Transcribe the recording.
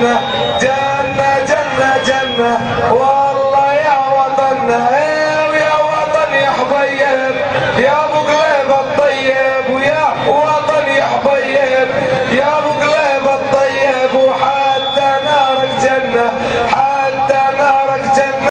جنة جنة جنة جنة والله يا وطننا إيه يا وطن يا حبيب يا ابو قليب الطيب ويا وطن يا حبيب يا ابو قليب الطيب وحتى نارك جنة حتى نارك جنة